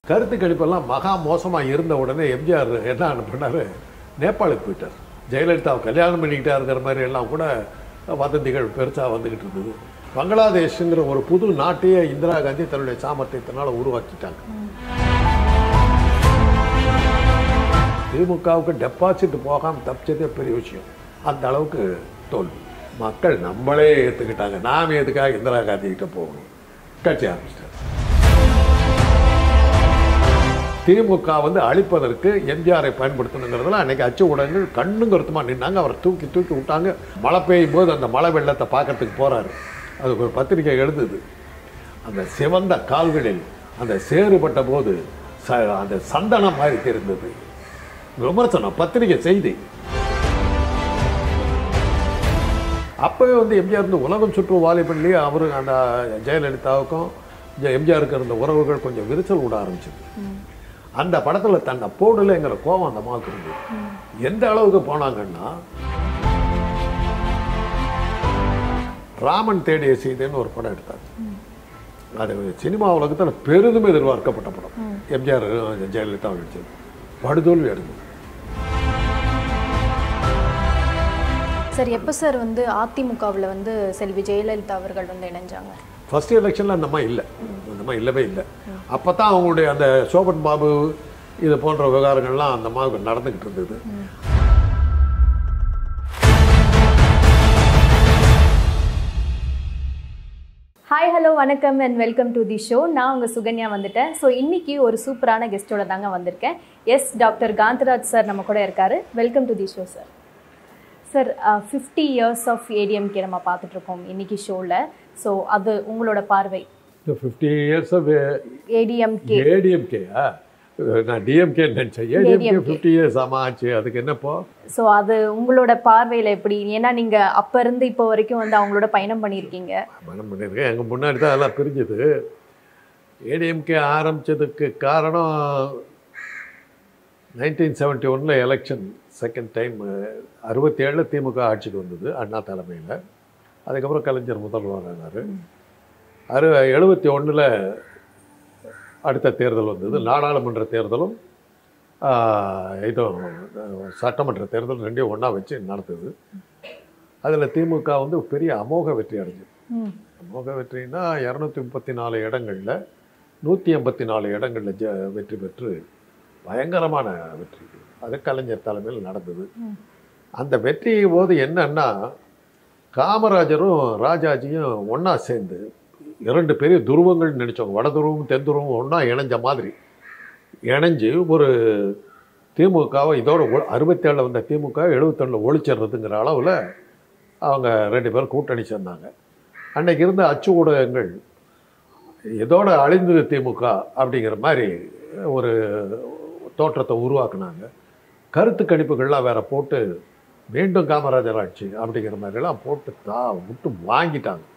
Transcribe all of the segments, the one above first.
கருத்து கணிப்பெல்லாம் மகா மோசமாக இருந்த உடனே எம்ஜிஆர் என்ன பண்ணாரு நேபாளுக்கு போயிட்டார் ஜெயலலிதாவை கல்யாணம் பண்ணிக்கிட்டா இருக்கிற மாதிரி எல்லாம் கூட வதந்திகள் பெருசாக வந்துக்கிட்டு இருந்தது பங்களாதேஷுங்கிற ஒரு புது நாட்டையே இந்திரா காந்தி தன்னுடைய சாமர்த்தியத்தினால உருவாக்கிட்டாங்க திமுகவுக்கு டெபாசிட் போகாமல் தப்பிச்சதே பெரிய விஷயம் அந்த அளவுக்கு தோல்வி மக்கள் நம்மளே ஏற்றுக்கிட்டாங்க நாம் எதுக்காக இந்திரா காந்தி கிட்ட போகணும் கட்சி ஆரம்பிச்சிட்டார் திமுக வந்து அழிப்பதற்கு எம்ஜிஆரை பயன்படுத்தணுங்கிறதுல அன்னைக்கு அச்சு ஊடகங்கள் கண்ணும் கருத்துமா நின்னாங்க அவரை தூக்கி தூக்கி விட்டாங்க மழை பெய்யும் போது அந்த மழை வெள்ளத்தை பார்க்கறதுக்கு போறாரு அதுக்கு ஒரு பத்திரிக்கை எழுதுது அந்த சிவந்த கால்களில் அந்த சேறுபட்ட போது ச அந்த சந்தனம் மாதிரி தெரிந்தது விமர்சனம் பத்திரிகை செய்தி அப்பவே வந்து எம்ஜிஆர் வந்து உலகம் சுற்று வாலிபன்லேயே அவரு அந்த ஜெயலலிதாவுக்கும் ஜெ- எம்ஜிஆருக்கு இருந்த உறவுகள் கொஞ்சம் விரிசல் விட ஆரம்பிச்சது அந்த படத்துல தன்னை போடலைங்கிற கோபம் அந்த அம்மாவுக்கு இருந்தது எந்த அளவுக்கு போனாங்கன்னா ராமன் தேடிய சீதைன்னு ஒரு படம் எடுத்தார் அது சினிமா உலகத்தில் பெரிதும் எதிர்பார்க்கப்பட்ட படம் எம்ஜிஆர் ஜெயலலிதா நடிச்சது படுதோல்வி அடைந்தது சார் எப்போ சார் வந்து அதிமுகவில் வந்து செல்வி ஜெயலலிதா அவர்கள் வந்து இணைஞ்சாங்க ஃபர்ஸ்ட் எலெக்ஷனில் அந்த மாதிரி இல்லை அந்த மாதிரி இல்லவே இல்லை அப்போ தான் அவங்களுடைய அந்த சோபன் பாபு இது போன்ற விவகாரங்கள்லாம் அந்த மாதிரி நடந்துக்கிட்டு இருந்தது ஹாய் ஹலோ வணக்கம் and welcome to the show நான் உங்கள் சுகன்யா வந்துட்டேன் ஸோ இன்னைக்கு ஒரு சூப்பரான கெஸ்ட்டோட தாங்க வந்திருக்கேன் எஸ் டாக்டர் காந்தராஜ் சார் நம்ம கூட இருக்காரு welcome to the show sir sir fifty years of ADMK நம்ம பார்த்துட்டு இருக்கோம் இன்னைக்கு ஷோவில் ஸோ அது உங்களோட பார்வை இந்த ஃபிஃப்டி இயர்ஸ் ஆஃப் ஏடிஎம்கே ஏடிஎம்கேயா நான் டிஎம்கே நினச்சேன் ஏடிஎம்கே ADMK. ஃபிஃப்டி இயர்ஸ் ஆமா ஆச்சு அதுக்கு என்னப்போ ஸோ அது உங்களோட பார்வையில் எப்படி ஏன்னா நீங்கள் அப்போ இருந்து இப்போ வரைக்கும் வந்து அவங்களோட பயணம் பண்ணியிருக்கீங்க மனம் பண்ணியிருக்கேன் எங்கள் முன்னாடி தான் எல்லாம் பிரிஞ்சுது ஏடிஎம்கே ஆரம்பிச்சதுக்கு காரணம் நைன்டீன் செவன்ட்டி ஒனில் எலெக்ஷன் செகண்ட் டைம் அறுபத்தி ஏழில் திமுக ஆட்சிக்கு வந்தது அண்ணா தலைமையில் அதுக்கப்புறம் கலைஞர் முதல்வர் ஆனார் அறு எழுபத்தி ஒன்றில் அடுத்த தேர்தல் வந்தது நாடாளுமன்ற தேர்தலும் ஆஹ், இதுவும் அஹ், சட்டமன்ற தேர்தல் ரெண்டையும் ஒன்றா வச்சு நடத்துது அதில் திமுக வந்து பெரிய அமோக வெற்றி அடைஞ்சது ம் அமோக வெற்றினா இரநூத்தி முப்பத்தி நாலு இடங்களில் நூற்றி எண்பத்தி நாலு இடங்களில் ஜ வெற்றி பெற்று பயங்கரமான வெற்றி அது கலைஞர் தலைமையில் நடந்தது ம். அந்த வெற்றி போது என்னன்னா காமராஜரும் ராஜாஜியும் ஒன்றா சேர்ந்து இரண்டு பெரிய துருவங்கள் நினைச்சோங்க வட துருவம் தென் துருவம் ஒன்றா இணைஞ்ச மாதிரி இணைஞ்சு ஒரு திமுகவை இதோட அறுபத்தேழில் வந்த திமுக எழுபத்தொன்னில் ஒழிச்சிடுறதுங்கிற அளவில் அவங்க ரெண்டு பேரும் கூட்டணி சேர்ந்தாங்க அன்னைக்கு இருந்த அச்சு ஊடகங்கள் இதோட அழிந்தது திமுக அப்படிங்கிற மாதிரி ஒரு தோற்றத்தை உருவாக்குனாங்க கருத்து கணிப்புகள்லாம் வேற போட்டு மீண்டும் காமராஜர் ஆட்சி அப்படிங்கிற மாதிரிலாம் போட்டு தா விட்டு வாங்கிட்டாங்க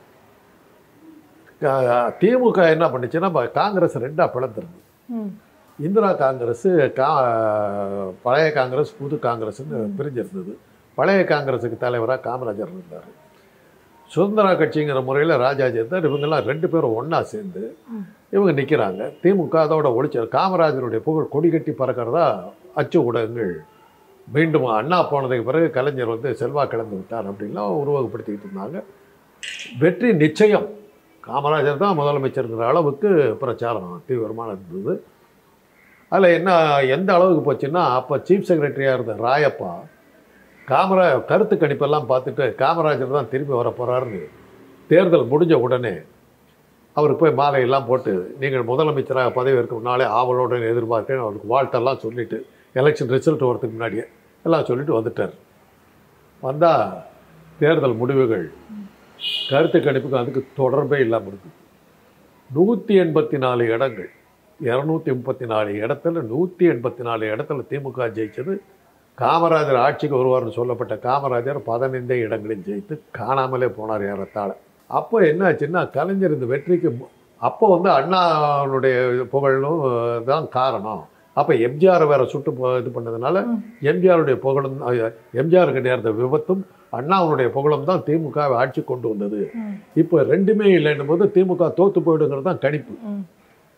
கா- திமுக என்ன பண்ணுச்சுன்னா ப- காங்கிரஸ் ரெண்டா பிளந்துருது ம் இந்திரா காங்கிரஸ் கா பழைய காங்கிரஸ் புது காங்கிரஸ்னு பிரிஞ்சிருந்தது பழைய காங்கிரஸுக்கு தலைவராக காமராஜர் இருந்தார் சுதந்திரா கட்சிங்கிற முறையில் ராஜாஜி இருந்தார் இவங்கெல்லாம் ரெண்டு பேரும் ஒன்றா சேர்ந்து இவங்க நிற்கிறாங்க திமுக அதோட ஒழிச்சார் காமராஜருடைய புகழ் கொடி கட்டி பறக்கிறதா அச்சு ஊடகங்கள் மீண்டும் அண்ணா போனதுக்கு பிறகு கலைஞர் வந்து செல்வா கலந்து விட்டார் அப்படின்லாம் உருவகப்படுத்திக்கிட்டு இருந்தாங்க வெற்றி நிச்சயம் காமராஜர் தான் முதலமைச்சருங்கிற அளவுக்கு பிரச்சாரம் தீவிரமாக இருந்தது அதில் என்ன எந்த அளவுக்கு போச்சுன்னா அப்போ சீஃப் செக்ரட்டரியாக இருந்த ராயப்பா காமரா கருத்து கணிப்பெல்லாம் பார்த்துட்டு காமராஜர் தான் திரும்பி வர போகிறாருன்னு தேர்தல் முடிஞ்ச உடனே அவருக்கு போய் மாலையெல்லாம் போட்டு நீங்கள் முதலமைச்சராக பதவி ஏற்க முன்னாலே ஆவலுடன் எதிர்பார்க்கிறேன் அவருக்கு வாழ்த்தெல்லாம் சொல்லிட்டு எலெக்ஷன் ரிசல்ட் வரதுக்கு முன்னாடியே எல்லாம் சொல்லிட்டு வந்துட்டார் வந்தால் தேர்தல் முடிவுகள் கருத்து கணிப்புக்கு அதுக்கு தொடர்பே இல்லாமல் இருந்தது நூற்றி எண்பத்தி நாலு இடங்கள் இரநூத்தி முப்பத்தி நாலு இடத்துல நூற்றி எண்பத்தி நாலு இடத்துல திமுக ஜெயிச்சது காமராஜர் ஆட்சிக்கு வருவார்னு சொல்லப்பட்ட காமராஜர் பதினைந்தே இடங்களில் ஜெயித்து காணாமலே போனார் ஏறத்தாழ அப்போ என்ன ஆச்சுன்னா கலைஞர் இந்த வெற்றிக்கு மு- அப்போ வந்து அண்ணாவுடைய புகழும் தான் காரணம் அப்போ எம்ஜிஆர் வேற சுட்டு போ- இது பண்ணதுனால எம்ஜிஆருடைய புகழும் எம்ஜிஆருக்கு நேர்ந்த விபத்தும் அண்ணாவுடைய புகழும் தான் திமுக வை ஆட்சி கொண்டு வந்தது ம். இப்போ ரெண்டுமே இல்லைன்னும் போது திமுக தோத்து போயிடுங்கிறது தான் கணிப்பு ம்.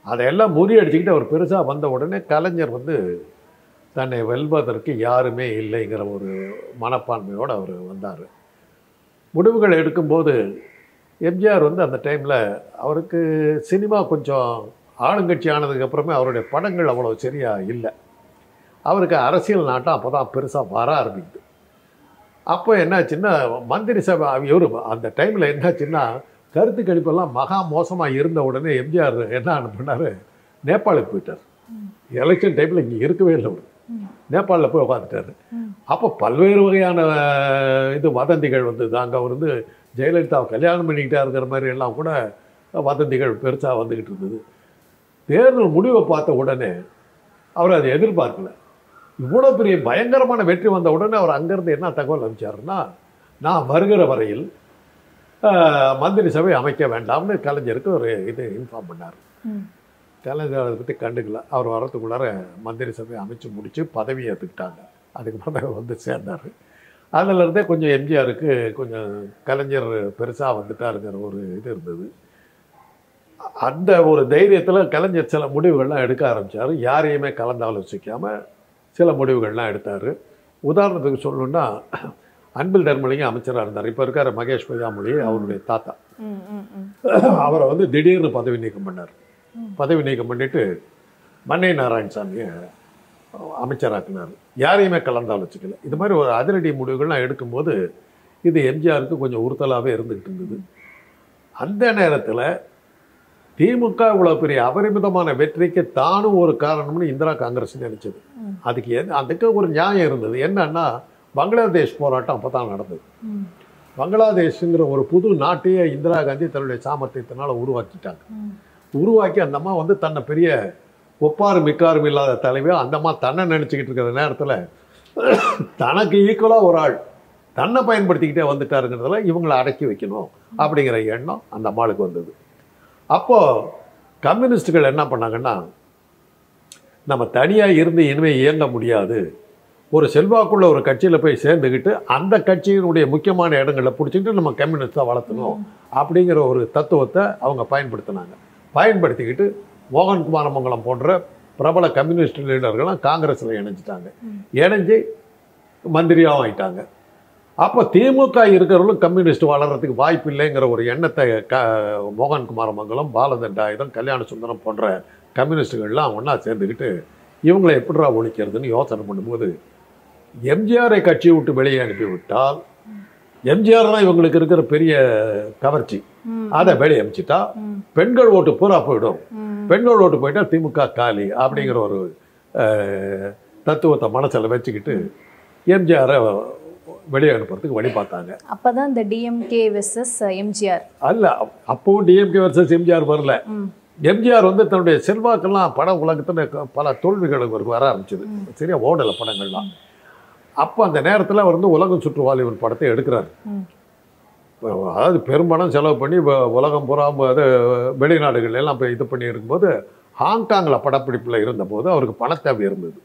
அதையெல்லாம் முறியடிச்சுக்கிட்டு அவர் பெருசாக வந்த உடனே கலைஞர் வந்து தன்னை வெல்வதற்கு யாருமே இல்லைங்கிற ஒரு மனப்பான்மையோடு அவர் வந்தார் முடிவுகள் எடுக்கும்போது எம்ஜிஆர் வந்து அந்த டைமில் அவருக்கு சினிமா கொஞ்சம் ஆளுங்கட்சி ஆனதுக்கு அப்புறமே அவருடைய படங்கள் அவ்வளோ சரியாக இல்லை அவருக்கு அரசியல் நாட்டம் அப்போ தான் பெருசாக வர ஆரம்பிக்குது அப்போ என்னாச்சுன்னா மந்திரி சபை இவர் அந்த டைமில் என்னாச்சுன்னா கருத்து கணிப்பெல்லாம் மகா மோசமாக இருந்த உடனே எம்ஜிஆர் என்ன பண்ணார் நேபாளுக்கு போயிட்டார் எலெக்ஷன் டைமில் இங்கே இருக்கவே இல்லை அவர் நேபாளில் போய் உட்காந்துட்டாரு அப்போ பல்வேறு வகையான அஹ், இது வதந்திகள் வந்தது அங்கே அவர் வந்து ஜெயலலிதாவை கல்யாணம் பண்ணிக்கிட்டாருங்கிற மாதிரி எல்லாம் கூட வதந்திகள் பெருசாக வந்துக்கிட்டு இருந்தது தேர்தல் முடிவை பார்த்த உடனே அவர் அதை எதிர்பார்க்கல இவ்வளோ பெரிய பயங்கரமான வெற்றி வந்த உடனே அவர் அங்கேருந்து என்ன தகவல் அனுப்பிச்சாருன்னா நான் வருகிற வரையில் அஹ், மந்திரி சபை அமைக்க வேண்டாம்னு கலைஞருக்கு ஒரு இது இன்ஃபார்ம் பண்ணார் ம். கலைஞர் அதை பற்றி கண்டுக்கல அவர் வரத்துக்குள்ளார மந்திரி சபை அமைச்சு முடித்து பதவி ஏற்றுக்கிட்டாங்க அதுக்கப்புறம் தான் அவர் வந்து சேர்ந்தார் அதிலிருந்தே கொஞ்சம் எம்ஜிஆருக்கு கொஞ்சம் கலைஞர் பெருசாக வந்துட்டாருங்கிற ஒரு இது இருந்தது அந்த ஒரு தைரியத்தில் கலைஞர் சில முடிவுகள்லாம் எடுக்க ஆரம்பித்தார் யாரையுமே கலந்து ஆலோசிக்காமல் சில முடிவுகள்லாம் எடுத்தார் உதாரணத்துக்கு சொல்லணுன்னா அன்பில் தர்மலிங்கம் அமைச்சராக இருந்தார் இப்போ இருக்கார் மகேஷ் பொய்யாமொழி அவருடைய தாத்தா ம், ம், ம். அவரை வந்து திடீர்னு பதவி நீக்கம் பண்ணார் பதவி நீக்கம் பண்ணிட்டு மன்னை நாராயணசாமியை அமைச்சராக்குனார் யாரையுமே கலந்தாலோசிக்கல இது மாதிரி ஒரு அதிரடி முடிவுகள்லாம் எடுக்கும்போது இது எம்ஜிஆருக்கு கொஞ்சம் உறுத்தலாகவே இருந்துகிட்டு இருந்தது அந்த நேரத்தில் திமுக இவ்வளோ பெரிய அபரிமிதமான வெற்றிக்கு தானும் ஒரு காரணம்னு இந்திரா காங்கிரஸ் நினைச்சது ம். அதுக்கு எது- அதுக்கு ஒரு நியாயம் இருந்தது என்னன்னா பங்களாதேஷ் போராட்டம் அப்போ தான் நடந்தது ம். பங்களாதேஷுங்கிற ஒரு புது நாட்டையே இந்திரா காந்தி தன்னுடைய சாமர்த்தியத்தினால உருவாக்கிட்டாங்க ம். உருவாக்கி அந்த அம்மா வந்து தன்னை பெரிய ஒப்பாரும் மிக்காரும் இல்லாத தலைவியா அந்த அம்மா தன்னை நினச்சிக்கிட்டு இருக்கிற நேரத்தில் தனக்கு ஈக்குவலாக ஒரு ஆள் தன்னை பயன்படுத்திக்கிட்டே வந்துட்டாருங்கிறதுல இவங்களை அடக்கி வைக்கணும் அப்படிங்கிற எண்ணம் அந்த அம்மாளுக்கு வந்தது அப்போது கம்யூனிஸ்டுகள் என்ன பண்ணாங்கன்னா நம்ம தனியாக இருந்து இனிமேல் இயங்க முடியாது ஒரு செல்வாக்குள்ள ஒரு கட்சியில் போய் சேர்ந்துக்கிட்டு அந்த கட்சியினுடைய முக்கியமான இடங்களை பிடிச்சிக்கிட்டு நம்ம கம்யூனிஸ்டாக வளர்த்தணும் அப்படிங்கிற ஒரு தத்துவத்தை அவங்க பயன்படுத்தினாங்க பயன்படுத்திக்கிட்டு மோகன் குமாரமங்கலம் போன்ற பிரபல கம்யூனிஸ்ட் லீடர்களும் காங்கிரஸில் இணைஞ்சிட்டாங்க இணைஞ்சு மந்திரியாகவும் ஆயிட்டாங்க அப்போ திமுக இருக்கிறவங்களும் கம்யூனிஸ்ட் வளர்கிறதுக்கு வாய்ப்பு இல்லைங்கிற ஒரு எண்ணத்தை க மோகன் குமாரமங்கலம் பாலதண்டாயுதம் கல்யாண சுந்தரம் போன்ற கம்யூனிஸ்டுகள்லாம் ஒன்றா சேர்ந்துக்கிட்டு இவங்களை எப்படிடா ஒழிக்கிறதுன்னு யோசனை பண்ணும்போது எம்ஜிஆரை கட்சியை விட்டு வெளியே அனுப்பிவிட்டால் எம்ஜிஆர் தான் இவங்களுக்கு இருக்கிற பெரிய கவர்ச்சி ம். அதை வெளியே அனுப்பிச்சிட்டா ம். பெண்கள் ஓட்டு பூரா போயிடும் ம். பெண்கள் ஓட்டு போயிட்டா திமுக காலி அப்படிங்கிற ஒரு அஹ், தத்துவத்தை மனசில் வச்சுக்கிட்டு எம்ஜிஆரை வெளியே அனுப்புறதுக்கு வழி பார்த்தாங்க அப்பதான் இந்த டிஎம்கே வெர்சஸ் எம்ஜிஆர் அல்ல அப்பவும் டிஎம்கே வர்சஸ் எம்ஜிஆர் வரல ம் எம்ஜிஆர் வந்து தன்னுடைய செல்வாக்கெல்லாம் பட உலகத்தில் பல தோல்விகள் அவருக்கு வர ஆரம்பிச்சது சரியா ஓடலை படங்கள்லாம் அப்போ அந்த நேரத்தில் அவர் வந்து உலகம் சுற்றுவாலிவன் படத்தை எடுக்கிறார் ம் அதாவது பெரும்பணம் செலவு பண்ணி வ- உலகம் பூரா அது வெளிநாடுகள் எல்லாம் போய் இது பண்ணி இருக்கும்போது ஹாங்காங்கில் படப்பிடிப்பில் இருந்தபோது அவருக்கு பணத்தேவை இருந்தது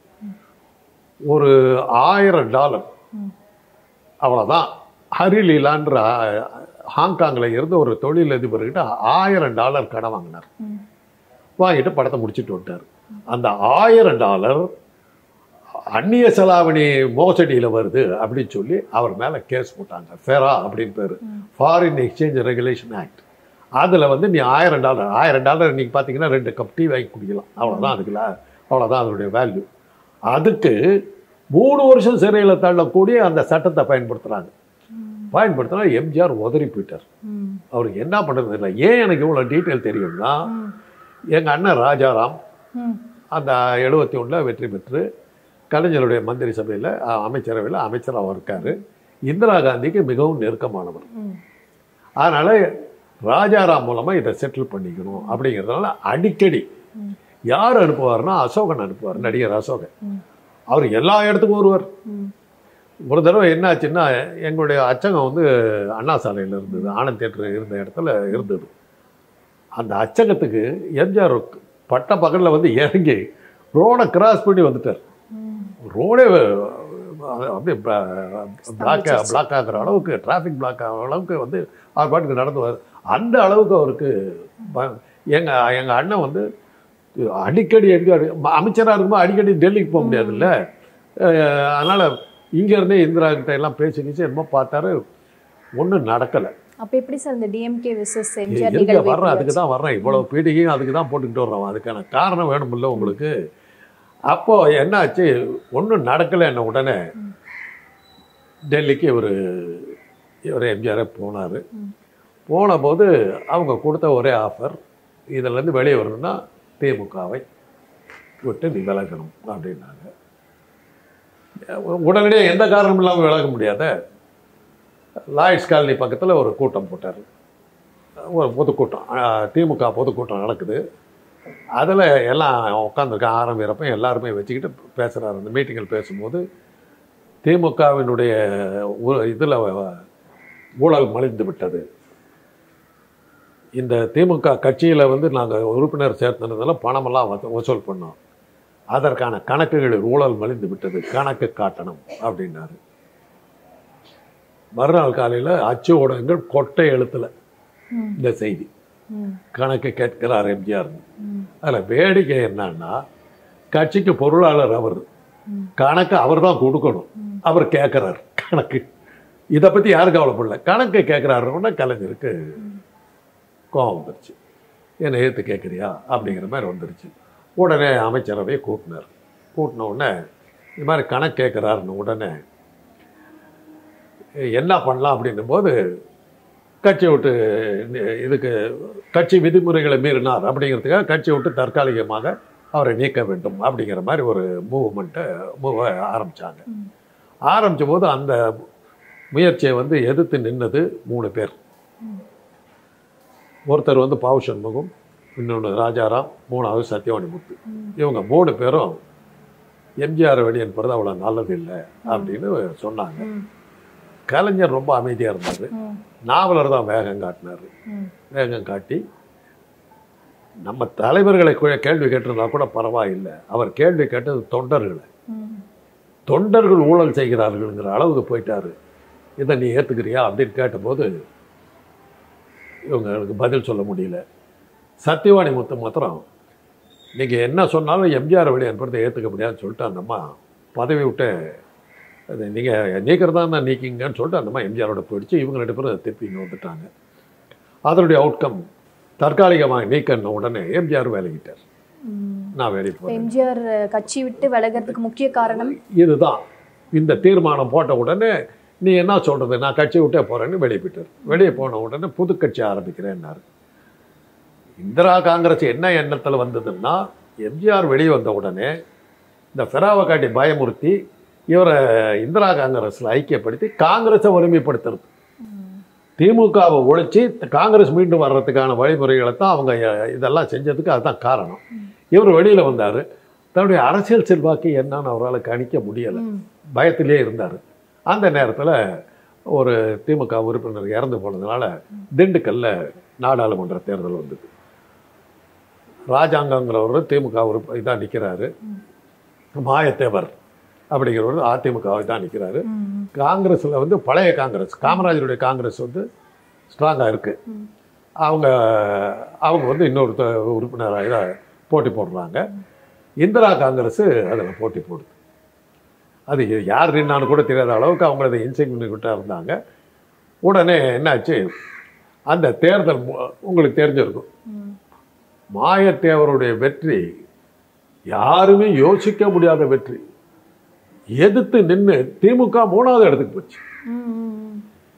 ஒரு ஆயிரம் டாலர் ம். அவ்வளோதான் ஹரிலீலான்ற ஆ- ஹாங்காங்கில் இருந்து ஒரு தொழிலதிபர்கிட்ட ஆயிரம் டாலர் கடன் வாங்கினார் ம். வாங்கிட்டு படத்தை முடிச்சிட்டு வந்துட்டார் அந்த ஆயிரம் டாலர் அந்நிய செலாவணி மோசடியில் வருது அப்படின்னு சொல்லி அவர் மேலே கேஸ் போட்டாங்க ஃபெரா அப்படின்னு பேர் ஃபாரின் எக்ஸ்சேஞ்ச் ரெகுலேஷன் ஆக்ட் அதில் வந்து நீ ஆயிரம் டாலர் ஆயிரம் டாலர் இன்னைக்கு பார்த்தீங்கன்னா ரெண்டு கப் டீ வாங்கி குடிக்கலாம் அவ்வளோதான் அதுக்குல அவ்வளோதான் அதனுடைய வேல்யூ அதுக்கு மூணு வருஷம் சிறையில் தள்ளக்கூடிய அந்த சட்டத்தை பயன்படுத்துகிறாங்க பயன்படுத்தினா எம்ஜிஆர் உதறி போயிட்டார் ம் அவருக்கு என்ன பண்ணுறது இல்லை ஏன் எனக்கு இவ்வளோ டீட்டெயில் தெரியும்னா ம் எங்கள் அண்ணன் ராஜாராம் ம் அந்த எழுபத்தி ஒன்றில் வெற்றி பெற்று கலைஞருடைய மந்திரி சபையில் அமைச்சரவையில் அமைச்சராக இருக்கார் இந்திரா காந்திக்கு மிகவும் நெருக்கமானவர் ம் அதனால் ராஜாராம் மூலமாக இதை செட்டில் பண்ணிக்கணும் அப்படிங்கிறதுனால அடிக்கடி ம். யார் அனுப்புவார்னா அசோகன் அனுப்புவார் நடிகர் அசோகன் ம். அவர் எல்லா இடத்துக்கும் வருவார் ம் ஒரு தடவை என்னாச்சுன்னா எங்களுடைய அச்சகம் வந்து அண்ணா சாலையில் இருந்தது ஆனந்த் தேட்டர் இருந்த இடத்துல இருந்தது அந்த அச்சகத்துக்கு எம்ஜிஆர் பட்ட பகலில் வந்து இறங்கி ரோடை கிராஸ் பண்ணி வந்துட்டார் ம் ரோடே அப்படியே பிளாக் பிளாக் ஆகிற அளவுக்கு டிராஃபிக் பிளாக் ஆகிற அளவுக்கு வந்து அவர் பாட்டுக்கு நடந்து வர அந்த அளவுக்கு அவருக்கு ப- எங்க எங்கள் அண்ணன் வந்து அடிக்கடி எம்ஜிஆர் அமைச்சராக இருக்கும்போது அடிக்கடி டெல்லிக்கு போக முடியாதுல்ல அஹ் அதனால இங்க இருந்தே இந்திரா கிட்ட எல்லாம் பேசி கிச்சு என்னமோ பார்த்தாரு ஒன்றும் நடக்கலை அப்ப எப்படி சார் இந்த டிஎம்கே விசஸ் எம்ஜிஆர் எங்க நிகழ்வு வர்றேன் அதுக்கு எப்படி தான் வர்றேன் இவ்வளவு பீடிகையும் அதுக்கு தான் போட்டுக்கிட்டு வர்றோம் அதுக்கான காரணம் வேணுமில்ல உங்களுக்கு அப்போ என்னாச்சு ஒன்றும் நடக்கலைன்ன உடனே டெல்லிக்கு இவர் இவர் எம்ஜிஆரே போனார் ம். போன போது அவங்க கொடுத்த ஒரே ஆஃபர் இதிலேருந்து வெளியே வரணும்னா திமுகவை விட்டு நீ விலகணும் அப்படின்னாங்க உடனடியாக எந்த காரணமும் இல்லாமல் விலக முடியாத லாய்ட்ஸ் காலனி பக்கத்தில் ஒரு கூட்டம் போட்டார் ஒரு பொதுக்கூட்டம் அஹ், திமுக பொதுக்கூட்டம் நடக்குது அதில் எல்லாம் உட்காந்துருக்க ஆரம்பிக்கிறப்ப எல்லாருமே வச்சுக்கிட்டு பேசுகிறாரு அந்த மீட்டிங்கில் பேசும்போது திமுகவினுடைய இதில் ஊழல் மலிந்து விட்டது இந்த திமுக கட்சியில் வந்து நாங்கள் உறுப்பினர் சேர்த்தனதில் பணமெல்லாம் வசூ- வசூல் பண்ணோம் அதற்கான கணக்குகளில் ஊழல் மலிந்து விட்டது கணக்கு காட்டணும் அப்படின்னாரு மறுநாள் காலையில் அச்சு ஊடகங்கள் கொட்டை எழுத்தில் ம், இந்த செய்தி ம், கணக்கு கேட்கிறார் எம்ஜிஆர் ம், அதில் வேடிக்கை என்னன்னா கட்சிக்கு பொருளாளர் அவர் ம். கணக்கு அவர் தான் கொடுக்கணும் அவர் கேட்குறாரு கணக்கு இதை பற்றி யாரும் கவலைப்படல கணக்கு கேட்குறாருன்னா கலைஞருக்கு கோபம் வந்துருச்சு என்னை ஏற்று கேட்குறியா அப்படிங்கிற மாதிரி வந்துருச்சு உடனே அமைச்சரவையை கூட்டினார் கூட்டின உடனே இது மாதிரி கணக்கு கேட்குறாருன்னு உடனே என்ன பண்ணலாம் அப்படின்னும் போது கட்சி விட்டு இதுக்கு கட்சி விதிமுறைகளை மீறினார் அப்படிங்கிறதுக்காக கட்சி விட்டு தற்காலிகமாக அவரை நீக்க வேண்டும் அப்படிங்கிற மாதிரி ஒரு மூவ்மெண்ட்டை மூவ ஆரம்பித்தாங்க ம். ஆரம்பித்த போது அந்த முயற்சியை வந்து எதிர்த்து நின்னது மூணு பேர் ம். ஒருத்தர் வந்து பாவு சண்முகம் இன்னொன்று ராஜாராம் மூணாவது சத்யவாணி முத்து ம். இவங்க மூணு பேரும் எம்ஜிஆர் வெளியே அனுப்புறது அவ்வளோ நல்லது இல்லை அப்படின்னு சொன்னாங்க ம், கலைஞர் ரொம்ப அமைதியாக இருந்தார் ம், நாவலர் தான் வேகம் காட்டினார் ம், வேகம் காட்டி நம்ம தலைவர்களை கு- கேள்வி கேட்டிருந்தா கூட பரவாயில்லை அவர் கேள்வி கேட்டது தொண்டர்களை ம். தொண்டர்கள் ஊழல் செய்கிறார்கள்ங்கிற அளவுக்கு போயிட்டாரு இதை நீ ஏற்றுக்கிறியா அப்படின்னு கேட்டபோது இவங்களுக்கு பதில் சொல்ல முடியல சத்தியவாணி முத்து மாத்திரம் நீங்கள் என்ன சொன்னாலும் எம்ஜிஆர் வெளியே அனுப்புறதை ஏற்றுக்க முடியாதுன்னு சொல்லிட்டு அந்த அம்மா பதவி விட்டு அது நீங்கள் நீக்கிறதா இருந்தால் நீக்கிங்கன்னு சொல்லிட்டு அந்த அம்மா எம்ஜிஆரோட போயிடுச்சு இவங்க ரெண்டு பேரும் திருப்பி இங்கே வந்துட்டாங்க அதனுடைய அவுட்கம் தற்காலிகமாக நீக்கன உடனே எம்ஜிஆர் வேலைக்கிட்டார் ம். நான் வேலைக்கு இப்ப போகிறேன் எம்ஜிஆர் கட்சி விட்டு விலகிறதுக்கு முக்கிய காரணம் இதுதான் இந்த தீர்மானம் போட்ட உடனே நீ என்ன சொல்றது நான் கட்சி விட்டே போறேன்னு வெளியே போயிட்டார் வெளியே போன உடனே புது கட்சி ஆரம்பிக்கிறேன்னாரு இந்திரா காங்கிரஸ் என்ன எண்ணத்தில் வந்ததுன்னா எம்ஜிஆர் வெளியே வந்த உடனே இந்த ஃபெராவை காட்டி பயமுறுத்தி இவரை இந்திரா காங்கிரஸில் ஐக்கியப்படுத்தி காங்கிரஸை ஒருமைப்படுத்துறது ம், திமுகவை ஒழிச்சு காங்கிரஸ் மீண்டும் வர்றதுக்கான வழிமுறைகளை தான் அவங்க இதெல்லாம் செஞ்சதுக்கு அதுதான் காரணம் இவர் வெளியில் வந்தார் தன்னுடைய அரசியல் செல்வாக்கு என்னன்னு அவரால் கணிக்க முடியலை ம், பயத்திலே இருந்தார் அந்த நேரத்தில் ஒரு திமுக உறுப்பினர் இறந்து போனதுனால திண்டுக்கல்ல நாடாளுமன்ற தேர்தல் வந்தது ராஜாங்கங்கிறவர் திமுக உறுப்பு இதாக நிற்கிறாரு மாயத்தேவர் அப்படிங்கிறவர் அதிமுகவை தான் நிற்கிறாரு ம், காங்கிரஸில் வந்து பழைய காங்கிரஸ் காமராஜருடைய காங்கிரஸ் வந்து ஸ்ட்ராங்காக இருக்குது ம். அவங்க அவங்க வந்து இன்னொரு த- உறுப்பினராக இதை போட்டி போடுறாங்க இந்திரா காங்கிரஸ் அதில் போட்டி போடுது அது யார் நின்னான்னு கூட தெரியாத அளவுக்கு அவங்கள அதை இன்சிக்னிஃபிட்டாக இருந்தாங்க உடனே என்னாச்சு அந்த தேர்தல் மு- உங்களுக்கு தெரிஞ்சிருக்கும் ம். மாயத்தேவருடைய வெற்றி யாருமே யோசிக்க முடியாத வெற்றி எதிர்த்து நின்று திமுக மூணாவது இடத்துக்கு போச்சு ம், ம்,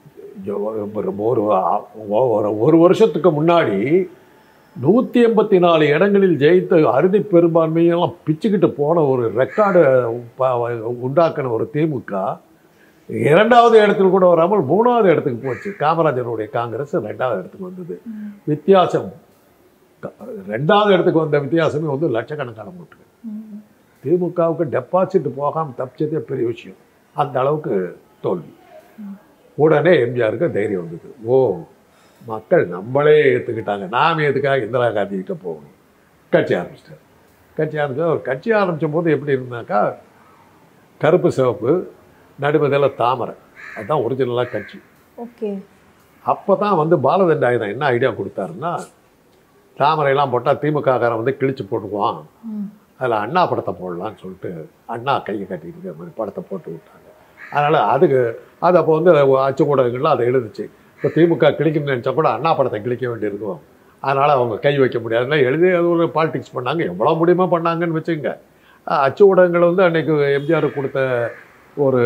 ஒரு ஒரு ஒரு- ஒரு வருஷத்துக்கு முன்னாடி நூற்றி எண்பத்தி நாலு இடங்களில் ஜெயித்த அறுதி பெரும்பான்மையெல்லாம் பிச்சுக்கிட்டு போன ஒரு ரெக்கார்டு உண்டாக்கின ஒரு திமுக இரண்டாவது இடத்துல கூட வராமல் மூணாவது இடத்துக்கு போச்சு காமராஜருடைய காங்கிரஸ் ரெண்டாவது இடத்துக்கு வந்தது ம். வித்தியாசம் க- ரெண்டாவது இடத்துக்கு வந்த வித்தியாசமே வந்து லட்சக்கணக்கான ஓட்டுகள் ம். திமுகவுக்கு டெபாசிட் போகாமல் தப்பிச்சதே பெரிய விஷயம் அந்த அளவுக்கு தோல்வி உடனே எம்ஜிஆருக்கு தைரியம் வந்தது ஓ மக்கள் நம்மளே ஏற்றுக்கிட்டாங்க நாம் எதுக்காக இந்திரா காந்தி கிட்ட போகணும் கட்சி ஆரம்பிச்சிட்டார் கட்சி ஆரம்பிச்சா ஒரு கட்சி ஆரம்பித்த போது எப்படி இருந்தாக்கா கருப்பு சிவப்பு நடுமதில் தாமரை அதுதான் ஒரிஜினலாக கட்சி ஓகே அப்போ தான் வந்து பாலதண்டாயுதம் என்ன ஐடியா கொடுத்தாருன்னா தாமரையெல்லாம் போட்டால் திமுககாரன் வந்து கிழிச்சு போட்டுக்குவான் ம். அதில் அண்ணா படத்தை போடலான்னு சொல்லிட்டு அண்ணா கையை கட்டிட்டு இருக்கிற மாதிரி படத்தை போட்டு விட்டாங்க அதனால் அதுக்கு அது அப்போ வந்து அச்சு ஊடகங்கள்லாம் அதை எழுதுச்சு இப்போ திமுக கிழிக்கணும்னு நினச்சா கூட அண்ணா படத்தை கிழிக்க வேண்டியிருக்கும் அதனால் அவங்க கை வைக்க முடியாதுல எழுதி அது ஒரு பாலிடிக்ஸ் பண்ணாங்க எவ்வளோ முடியுமோ பண்ணாங்கன்னு வச்சுங்க அச்சு ஊடகங்கள் வந்து அன்னைக்கு எம்ஜிஆர் கொடுத்த ஒரு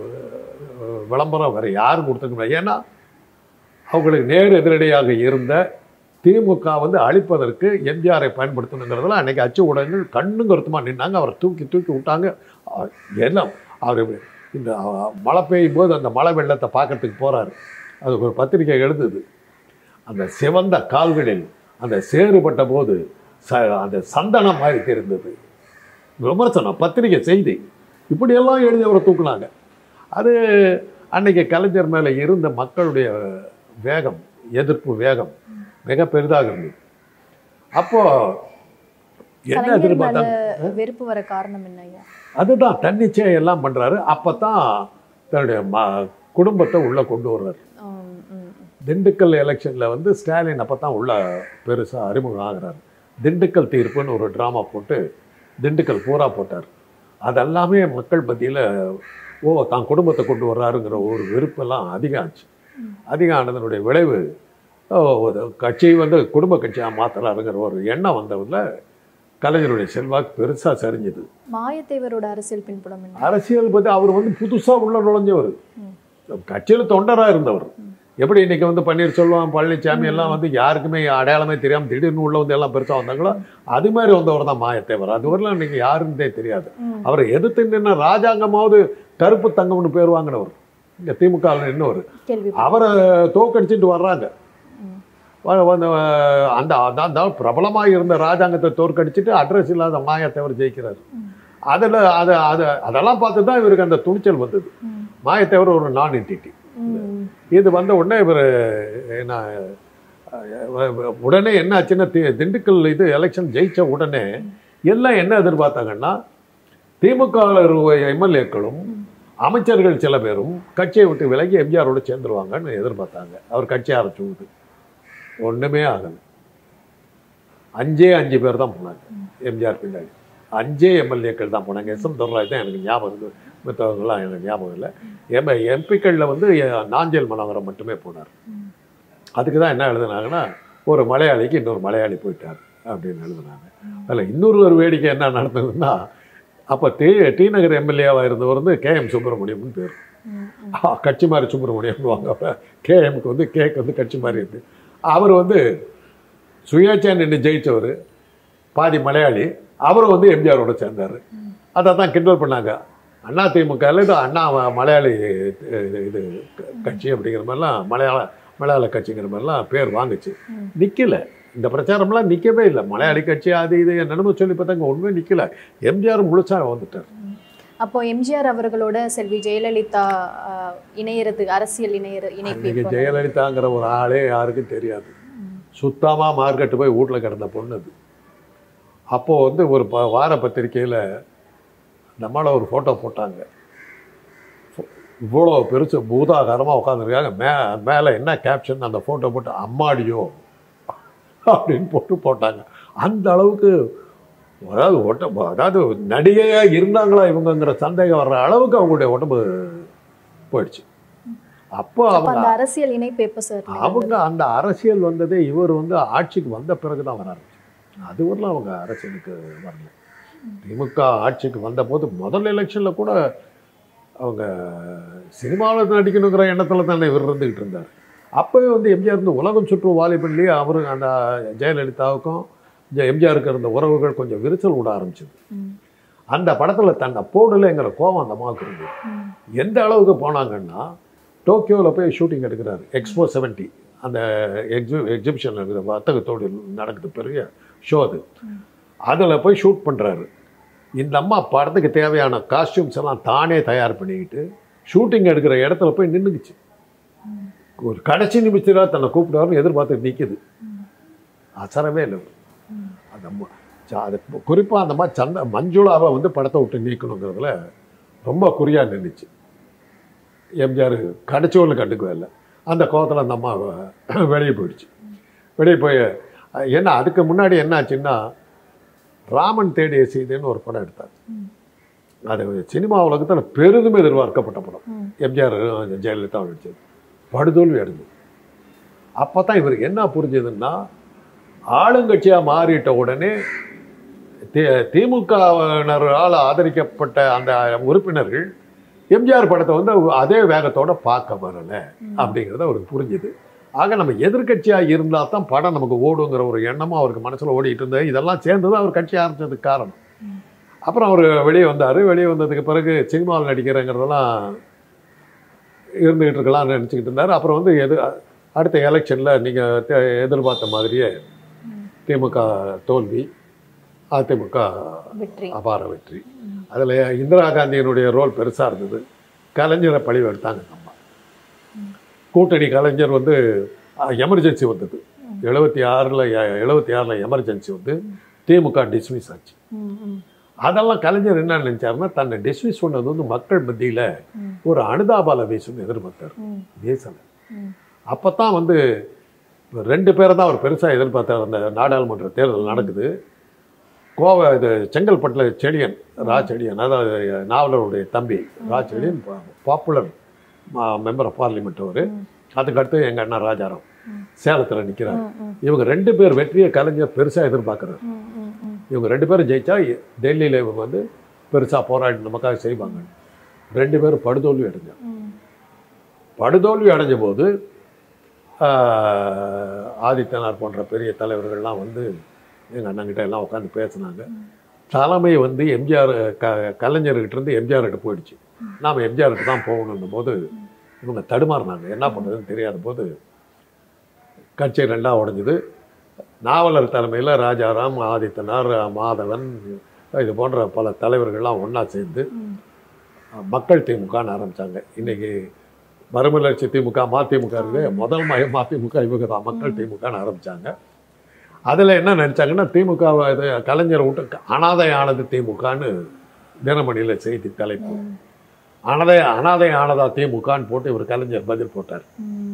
அஹ், விளம்பரம் வேறு யாரும் கொடுத்துக்க ஏன்னா அவங்களுக்கு நேர் எதிரடியாக இருந்த திமுக வந்து அழிப்பதற்கு எம்ஜிஆரை பயன்படுத்தணுங்கிறதுல அன்னைக்கு அச்சு ஊடகங்கள் கண்ணும் கருத்துமாக நின்னாங்க அவரை தூக்கி தூக்கி விட்டாங்க அஹ் எல்லாம் அவர் இந்த அஹ், மழை பெய்யும் போது அந்த மழை வெள்ளத்தை பார்க்கறதுக்கு போறாரு அது ஒரு பத்திரிக்கை எழுதுது அந்த சிவந்த கால்களில் அந்த சேறுபட்ட போது ச அந்த சந்தனம் மாதிரி தெரிந்தது விமர்சனம் பத்திரிக்கை செய்தி இப்படியெல்லாம் எழுதி அவரை தூக்குனாங்க அது அன்னைக்கு கலைஞர் மேலே இருந்த மக்களுடைய வேகம் எதிர்ப்பு வேகம் மிக பெரிதாக இருந்தது அப்போ என்ன கலைஞர் மேல எதிர்பார்த்தாங்க வெறுப்பு வர காரணம் என்ன ஐயா அதுதான் தன்னிச்சையை எல்லாம் பண்றாரு அப்பதான் தன்னுடைய ம குடும்பத்தை உள்ள கொண்டு வர்றாரு ம், ம், திண்டுக்கல் எலெக்ஷன்ல வந்து ஸ்டாலின் அப்பதான் உள்ள பெருசா அறிமுகம் ஆகுறாரு திண்டுக்கல் தீர்ப்புன்னு ஒரு ட்ராமா போட்டு திண்டுக்கல் பூரா போட்டார் அதெல்லாமே மக்கள் மத்தியில் ஓ தான் குடும்பத்தை கொண்டு வர்றாருங்கிற ஒரு வெறுப்பெல்லாம் அதிகம் ஆச்சு அதிகம் ஆனதனுடைய விளைவு ஓ, ஒரு கட்சி வந்து குடும்ப கட்சியாக மாத்துறாருங்கிற ஒரு எண்ணம் வந்ததில் கலைஞருடைய செல்வாக்கு பெருசாக சரிஞ்சுது மாயத்தேவரோட அரசியல் பின்புலம் என்ன அரசியல் பற்றி அவர் வந்து புதுசாக உள்ள நுழைஞ்சவர் ம். கட்சியில் தொண்டராக இருந்தவர் எப்படி இன்னைக்கு வந்து பன்னீர்செல்வம் பழனிசாமி எல்லாம் வந்து யாருக்குமே அடையாளமே தெரியாம திடீர்னு உள்ள வந்து எல்லாம் பெருசா வந்தாங்களோ அது மாதிரி வந்தவர் தான் மாயத்தேவர் அது வரலாம் இன்னைக்கு யாருன்னே தெரியாது ம். அவரை எதிர்த்து நின்ன ராஜாங்கமாவது கருப்பு தங்கம்னு பேர் வாங்கினவர் இங்க திமுக இன்னொரு கேள்வி அவரை தோக்கடிச்சிட்டு வர்றாங்க ம். வ- வந்து அஹ், அந்த அதான் அந்த பிரபலமாக இருந்த ராஜாங்கத்தை தோற்கடிச்சிட்டு அட்ரஸ் இல்லாத மாயத்தேவர் ஜெயிக்கிறார் அதில் அது அது அதெல்லாம் பார்த்து தான் இவருக்கு அந்த துணிச்சல் வந்தது ம். மாயத்தேவர் ஒரு நான் என்டிட்டி ம். இது வந்த உடனே இவர் என்ன அஹ், உடனே என்ன ஆச்சுன்னா தி- திண்டுக்கல் இது எலெக்ஷன் ஜெயிச்ச உடனே எல்லாம் என்ன எதிர்பார்த்தாங்கன்னா திமுக எம்எல்ஏக்களும் அமைச்சர்கள் சில பேரும் கட்சியை விட்டு விலகி எம்ஜிஆரோட சேர்ந்துருவாங்கன்னு எதிர்பார்த்தாங்க அவர் கட்சி ஆரம்பிச்சு விட்டு ஒண்ணுமே ஆகல அஞ்சே அஞ்சு பேர் தான் போனாங்க எம்ஜிஆர் பின்னாடி அஞ்சே எம்எல்ஏக்கள் தான் போனாங்க எஸ் எம் துர்ராஜ் தான் எனக்கு ஞாபகம் இருக்கு மற்றவங்களாம் எனக்கு ஞாபகம் இல்லை எம் எம்பிக்களில் வந்து எ- நாஞ்சல் மனோகரம் மட்டுமே போனார் அதுக்கு தான் என்ன எழுதுனாங்கன்னா ஒரு மலையாளிக்கு இன்னொரு மலையாளி போயிட்டார் அப்படின்னு எழுதுனாங்க அதில் இன்னொரு ஒரு வேடிக்கை என்ன நடந்ததுன்னா அப்போ டி டி நகர் எம்எல்ஏவாக இருந்தவர் வந்து கே எம் சுப்பிரமணியம்னு பேர் ம். ஆ, கட்சி மாதிரி சுப்பிரமணியம் வாங்க கேஎம்க்கு வந்து கேக்கு வந்து கட்சி மாதிரி இருக்கு அவர் வந்து சுயேட்சா நின்று ஜெயிச்சவர் பாதி மலையாளி அவரும் வந்து எம்ஜிஆரோட சேர்ந்தார் அதை தான் கிண்டல் பண்ணாங்க அண்ணா திமுகவில் இது அண்ணா ம- மலையாளி இது இது க- கட்சி அப்படிங்கிற மாதிரிலாம் மலையாள மலையாள கட்சிங்கிற மாதிரிலாம் பேர் வாங்குச்சு ம். நிற்கல இந்த பிரச்சாரம்லாம் நிற்கவே இல்லை மலையாளி கட்சி அது இது என்னென்னமோ சொல்லி பார்த்தாங்க ஒன்றுமே நிற்கல எம்ஜிஆர் முழுசா வந்துட்டார் அப்போ எம்ஜிஆர் அவர்களோட செல்வி ஜெயலலிதா ஆஹ், இணையறது அரசியல் இணையற இணைப்பு அன்னைக்கு எப்போ? ஜெயலலிதாங்கிற ஒரு ஆளே யாருக்கும் தெரியாது சுத்தமாக மார்க்கெட்டு போய் வீட்டில் கிடந்த பொண்ணு அது அப்போது வந்து ஒரு ப வார பத்திரிக்கையில் நம்மள ஒரு ஃபோட்டோ போட்டாங்க இவ்வளோ பெருசு பூதாகாரமாக உட்காந்துருக்காங்க மே மேலே என்ன கேப்ஷன் அந்த ஃபோட்டோ போட்டு அம்மாடியோ அப்படின்னு போட்டு போட்டாங்க அந்த அளவுக்கு அதாவது உடம்பு அதாவது நடிகையாக இருந்தாங்களா இவங்கங்கிற சந்தேகம் வர்ற அளவுக்கு அவங்களுடைய உடம்பு போயிடுச்சு அப்போ அப்ப அவங்க அந்த அரசியல் இணைப்பு எப்போ சார் அவங்க அந்த அரசியல் வந்ததே இவர் வந்து ஆட்சிக்கு வந்த பிறகு தான் வர ஆரம்பிச்சு அது வரலாம் அவங்க அரசியலுக்கு வரல திமுக ஆட்சிக்கு வந்தபோது முதல் எலெக்ஷனில் கூட அவங்க சினிமாவில் நடிக்கணுங்கிற எண்ணத்தில் தானே இவர் இருந்துக்கிட்டு இருந்தார் அப்போவே வந்து எம்ஜிஆர் இருந்து உலகம் சுற்று வாலிபன்லேயே அவரு அந்த ஜெயலலிதாவுக்கும் ஜெ- எம்ஜிஆருக்கு இருந்த உறவுகள் கொஞ்சம் விரிசல் விட ஆரம்பிச்சது ம். அந்த படத்தில் தன்னை போடலைங்கிற கோபம் அந்த அம்மாவுக்கு இருந்தது ம். எந்த அளவுக்கு போனாங்கன்னா டோக்கியோவில் போய் ஷூட்டிங் எடுக்கிறாரு எக்ஸ்போ செவன்ட்டி அந்த எக்ஸி எக்ஸிபிஷன் இருக்குது வர்த்தகத்தோடு நடக்குது பெரிய ஷோ அது அதில் போய் ஷூட் பண்ணுறாரு இந்த அம்மா படத்துக்கு தேவையான காஸ்டியூம்ஸ் எல்லாம் தானே தயார் பண்ணிக்கிட்டு ஷூட்டிங் எடுக்கிற இடத்துல போய் நின்றுக்குச்சு ஒரு கடைசி நிமிஷத்தில் தன்னை கூப்பிடுவாருன்னு எதிர்பார்த்து நிற்கிது அசரவே இல்லை அந்த அம்மா ச- அது குறிப்பாக அந்த மாதிரி சந்த மஞ்சுளாவை வந்து படத்தை விட்டு நீக்கணுங்கிறதுல ரொம்ப குறியாக நின்றுச்சு எம்ஜிஆர் கடைச்சோன்னு கண்டுக்கவே இல்லை அந்த கோவத்தில் அந்த அம்மா வெளியே போயிடுச்சு வெளியே போய் அஹ் ஏன்னா அதுக்கு முன்னாடி என்ன ஆச்சுன்னா ராமன் தேடிய செய்தின்னு ஒரு படம் எடுத்தார் ம். அது சினிமா உலகத்தில் பெரிதும் எதிர்பார்க்கப்பட்ட படம் ம். எம்ஜிஆர் ஜெயலலிதா நடிச்சது படுதோல்வி அடைஞ்சது அப்போ தான் இவருக்கு என்ன புரிஞ்சதுன்னா ஆளுங்கட்சியாக மாறிட்ட உடனே தி திமுகவினரால் ஆதரிக்கப்பட்ட அந்த உறுப்பினர்கள் எம்ஜிஆர் படத்தை வந்து அதே வேகத்தோட பார்க்க வரல அப்படிங்கிறது அவருக்கு புரிஞ்சுது ஆக நம்ம எதிர்க்கட்சியாக இருந்தால் தான் படம் நமக்கு ஓடுங்கிற ஒரு எண்ணமும் அவருக்கு மனசில் ஓடிட்டு இருந்தது இதெல்லாம் சேர்ந்து தான் அவர் கட்சி ஆரம்பிச்சதுக்கு காரணம் அப்புறம் அவர் வெளியே வந்தார் வெளியே வந்ததுக்கு பிறகு சினிமாவில் நடிக்கிறேங்கிறதெல்லாம் இருந்துகிட்டு இருக்கலாம்னு நினச்சிக்கிட்டு இருந்தார் அப்புறம் வந்து எது அடுத்த எலெக்ஷனில் நீங்கள் எதிர்பார்த்த மாதிரியே திமுக தோல்வி அதிமுக வெற்றி அபார வெற்றி அதில் இந்திரா காந்தியினுடைய ரோல் பெருசாக இருந்தது கலைஞரை பழிவு எடுத்தாங்க நம்ம கூட்டணி கலைஞர் வந்து எமர்ஜென்சி வந்தது எழுபத்தி ஆறில் எழுபத்தி ஆறில் எமர்ஜென்சி வந்து திமுக டிஸ்மிஸ் ஆச்சு ம், ம், அதெல்லாம் கலைஞர் என்ன நினைச்சாருன்னா தன்னை டிஸ்மிஸ் பண்ணது வந்து மக்கள் மத்தியில் ம். ஒரு அனுதாபால வீசும் எதிர்பார்த்தார் ம், வீசலை ம். அப்போ தான் வந்து ரெண்டு பேரை தான் அவர் பெருசாக எதிர்பார்த்தார் அந்த நாடாளுமன்ற தேர்தல் நடக்குது கோவை இது செங்கல்பட்டில் செடியன் ரா செடியன் அதாவது நாவலருடைய தம்பி ரா செடியன் பாப்புலர் மெம்பர் ஆஃப் பார்லிமெண்ட் அவர் அதுக்கடுத்து எங்கள் அண்ணா ராஜாராம் சேலத்தில் நிற்கிறார் ம், ம், இவங்க ரெண்டு பேர் வெற்றியை கலைஞர் பெருசாக எதிர்பார்க்குறாரு ம், ம், ம். இவங்க ரெண்டு பேரும் ஜெயிச்சா டெல்லியில் இவங்க வந்து பெருசாக போராடி நமக்காக செய்வாங்க ரெண்டு பேரும் படுதோல்வி அடைஞ்சாங்க ம், படுதோல்வி அடைஞ்ச போது ஆஹ், ஆதித்தனார் போன்ற பெரிய தலைவர்கள்லாம் வந்து எங்கள் அண்ணங்கிட்ட எல்லாம் உட்காந்து பேசினாங்க தலைமை வந்து எம்ஜிஆர் க கலைஞர்கிட்ட இருந்து எம்ஜிஆர்கிட்ட போயிடுச்சு நாம் எம்ஜிஆர்கிட்ட தான் போகணுன்னும் போது இவங்க தடுமாறினாங்க என்ன பண்ணுறதுன்னு தெரியாத போது கட்சி ரெண்டாக உடைஞ்சுது நாவலர் தலைமையில் ராஜாராம் ஆதித்தனார் மாதவன் இது போன்ற பல தலைவர்கள்லாம் ஒன்றா சேர்ந்து ம். மக்கள் திமுகன்னு ஆரம்பிச்சாங்க இன்னைக்கு மறுமலர்ச்சி திமுக மதிமுக இருக்கு முதல் மய மதிமுக இவங்க தான் மக்கள் திமுகன்னு ஆரம்பிச்சாங்க அதில் என்ன நினச்சாங்கன்னா திமுக இது கலைஞர் விட்டு அனாதை ஆனது திமுகன்னு தினமணியில் செய்தி தலைப்பு அனாதை அனாதை ஆனதா திமுகன்னு போட்டு இவர் கலைஞர் பதில் போட்டார் ம்.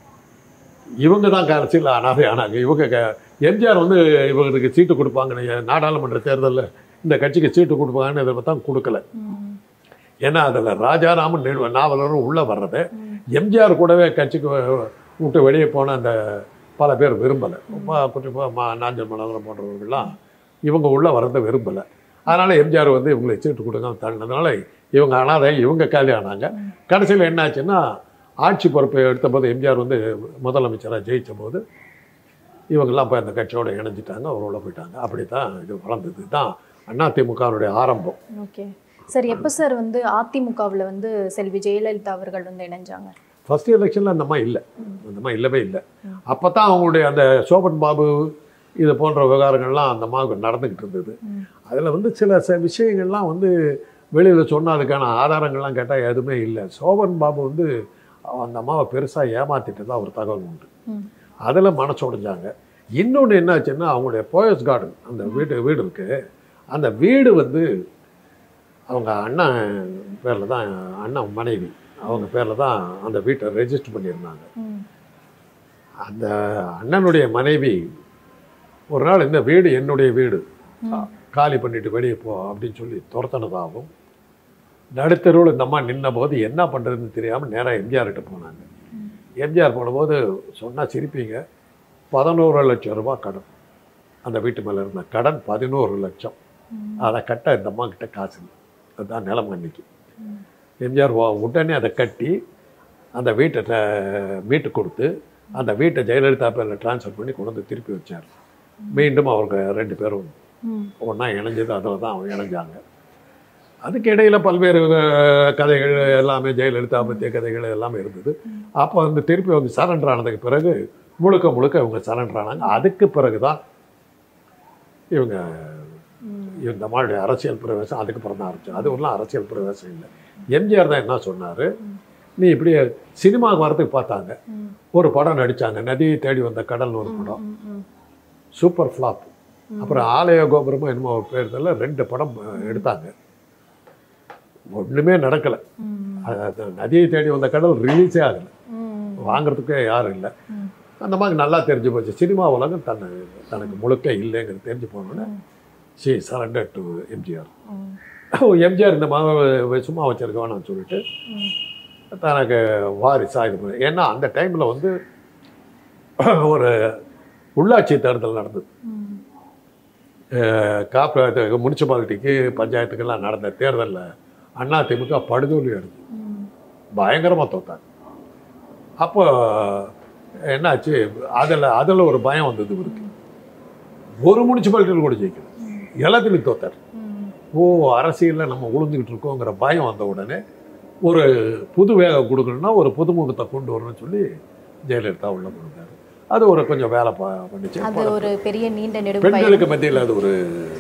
இவங்க தான் கடைசியில் அனாதை ஆனாங்க இவங்க க- எம்ஜிஆர் வந்து இவங்களுக்கு சீட்டு கொடுப்பாங்கன்னு நாடாளுமன்ற தேர்தலில் இந்த கட்சிக்கு சீட்டு கொடுப்பாங்கன்னு இதை தான் கொடுக்கல ம். ஏன்னா அதில் ராஜாராமன் நிறுவ நாவலரும் உள்ளே வர்றது எம்ஜிஆர் கூடவே கட்சிக்கு விட்டு வெளியே போன அந்த பல பேர் விரும்பலை குறிப்பாக மா நாஞ்சல் மனோகரம் போன்றவர்கள்லாம் இவங்க உள்ளே வர்றதை விரும்பலை அதனால் எம்ஜிஆர் வந்து இவங்களை சீட்டு கொடுங்க தள்ளினதுனால இவங்க அனாதை இவங்க காலி ஆனாங்க கடைசியில் என்னாச்சுன்னா ஆட்சி பொறுப்பை எடுத்தபோது எம்ஜிஆர் வந்து முதலமைச்சராக ஜெயிச்ச போது இவங்கெல்லாம் போய் அந்த கட்சியோட இணைஞ்சிட்டாங்க அவரோட போயிட்டாங்க அப்படி தான் இது வளர்ந்தது தான் அதிமுகவுடைய ஆரம்பம் ஓகே சார் எப்போ சார் வந்து அதிமுகவில் வந்து செல்வி ஜெயலலிதா அவர்கள் வந்து இணைஞ்சாங்க ஃபர்ஸ்ட் எலெக்ஷனில் அந்த மாதிரி இல்லை அந்த மாதிரி இல்லவே இல்லை அப்போ தான் அவங்களுடைய அந்த சோபன் பாபு இது போன்ற விவகாரங்கள்லாம் அந்த மாதிரி நடந்துக்கிட்டு இருந்தது ம். அதில் வந்து சில ச விஷயங்கள்லாம் வந்து வெளியில் சொன்ன அதுக்கான ஆதாரங்கள்லாம் கேட்டால் எதுவுமே இல்லை சோபன் பாபு வந்து அந்த அம்மாவை பெருசாக ஏமாத்திட்டு தான் ஒரு தகவல் உண்டு ம். அதில் மனசு உடைஞ்சாங்க இன்னொன்று என்னாச்சுன்னா அவங்களுடைய போயஸ் கார்டன் அந்த வீடு வீடு இருக்கு அந்த வீடு வந்து அவங்க அண்ணன் பேரில் தான் அண்ணன் மனைவி அவங்க பேரில் தான் அந்த வீட்டை ரெஜிஸ்டர் பண்ணியிருந்தாங்க ம். அந்த அண்ணனுடைய மனைவி ஒரு நாள் இந்த வீடு என்னுடைய வீடு காலி பண்ணிட்டு வெளியே போ அப்படின்னு சொல்லி துரத்தினதாகவும் நடுத்தருவில் இந்த அம்மா நின்ன போது என்ன பண்ணுறதுன்னு தெரியாமல் நேராக எம்ஜிஆர்கிட்ட போனாங்க எம்ஜிஆர் போனபோது சொன்னால் சிரிப்பீங்க பதினோரு லட்சம் ரூபாய் கடன் அந்த வீட்டு மேலே இருந்த கடன் பதினோரு லட்சம் அதை கட்ட இந்த அம்மா கிட்ட காசு இல்லை அதுதான் நிலைமை அன்னைக்கு எம்ஜிஆர் வா- உடனே அதை கட்டி அந்த வீட்டை ட- மீட்டு கொடுத்து அந்த வீட்டை ஜெயலலிதா பேரில் ட்ரான்ஸ்ஃபர் பண்ணி கொண்டு வந்து திருப்பி வச்சார் மீண்டும் அவங்க ரெண்டு பேரும் ம். ஒன்றா இணைஞ்சது அதில் தான் அவங்க இணைஞ்சாங்க அதுக்கு இடையில பல்வேறு அஹ், கதைகள் எல்லாமே ஜெயலலிதா பற்றிய கதைகள் எல்லாமே இருந்தது அப்போ வந்து திருப்பி வந்து சரண்டர் ஆனதுக்கு பிறகு முழுக்க முழுக்க இவங்க சரண்டர் ஆனாங்க அதுக்கு பிறகு தான் இவங்க இந்த மாதிரி அரசியல் பிரவேசம் அதுக்கப்புறம் தான் ஆரம்பிச்சு அது ஒன்றும் அரசியல் பிரவேசம் இல்லை எம்ஜிஆர் தான் என்ன சொன்னார் நீ இப்படி சினிமாவுக்கு வரதுக்கு பார்த்தாங்க ம். ஒரு படம் நடித்தாங்க நதியை தேடி வந்த கடல்னு ஒரு படம் ம், ம். சூப்பர் ஃப்ளாப் அப்புறம் ஆலய கோபுரமும் என்னமோ ஒரு பேர் தெரியல ரெண்டு படம் அஹ், எடுத்தாங்க ஒன்றுமே நடக்கலை ம். அது நதியை தேடி வந்த கடல் ரிலீஸே ஆகலை ம். வாங்குறதுக்கே யாரும் இல்லை ம். அந்த மாதிரி நல்லா தெரிஞ்சு போச்சு சினிமா உலகம் தன்னை தனக்கு முழுக்க இல்லைங்கிறது தெரிஞ்சு போனோன்னே she surrender to MGR MGR இந்த மாதிரி சும்மா வச்சிருக்க வேணாம்னு சொல்லிட்டு தனக்கு வாரிசா இது பண்ணி ஏன்னா அந்த டைமில் வந்து ஒரு உள்ளாட்சி தேர்தல் நடந்தது காப்பு முனிசிபாலிட்டிக்கு பஞ்சாயத்துக்கெல்லாம் நடந்த தேர்தலில் அண்ணா திமுக படுதோல்வி அடைஞ்சு பயங்கரமாக தோத்தாங்க அப்போ என்னாச்சு அதில் அதில் ஒரு பயம் வந்தது இவருக்கு ஒரு முனிசிபாலிட்டியில் கூட ஜெயிக்கல எல்லாத்துலையும் தோத்தார் ஓ அரசியலில் நம்ம உளுந்துக்கிட்டு இருக்கோங்கிற பயம் வந்த உடனே ஒரு புது வேகம் கொடுக்கணும்னா ஒரு புதுமுகத்தை கொண்டு வரணும்னு சொல்லி ஜெயலலிதா உள்ள கொடுத்தாரு அது ஒரு கொஞ்சம் வேலை பா- பண்ணிச்சு அது ஒரு பெரிய நீண்ட நெடும்பயணம் பெண்களுக்கு மத்தியில் அது ஒரு